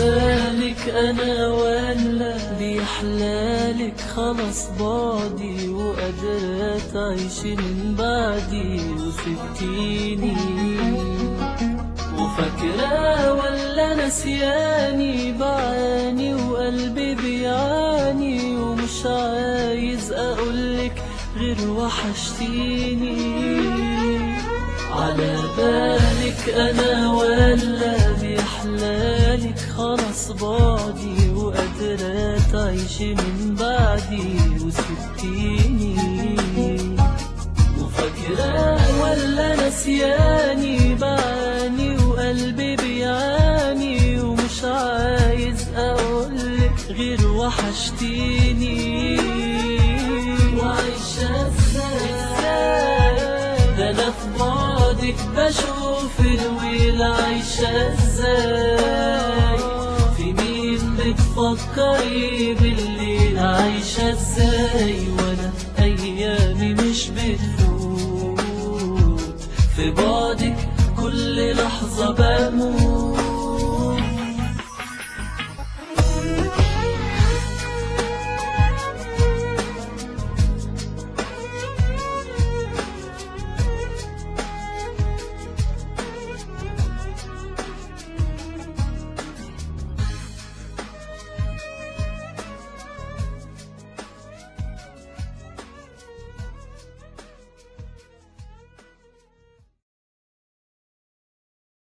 بالك انا ولا بيحلالك خلص بعدي وقادرة تعيشي من بعدي وسبتيني وفاكرة ولا نسياني بعاني وقلبي بيعاني ومش عايز اقولك غير وحشتيني على بالك انا ولا بيحلالك خلاص بعدي وقادرة تعيشي من بعدي وسبتيني وفاكرة ولا نسياني بعاني وقلبي بيعاني ومش عايز اقولك غير وحشتيني وعايشة ازاي ده انا في بعدك بشوف الويل عايشة ازاي في مين بتفكري بالليل عايشة ازاي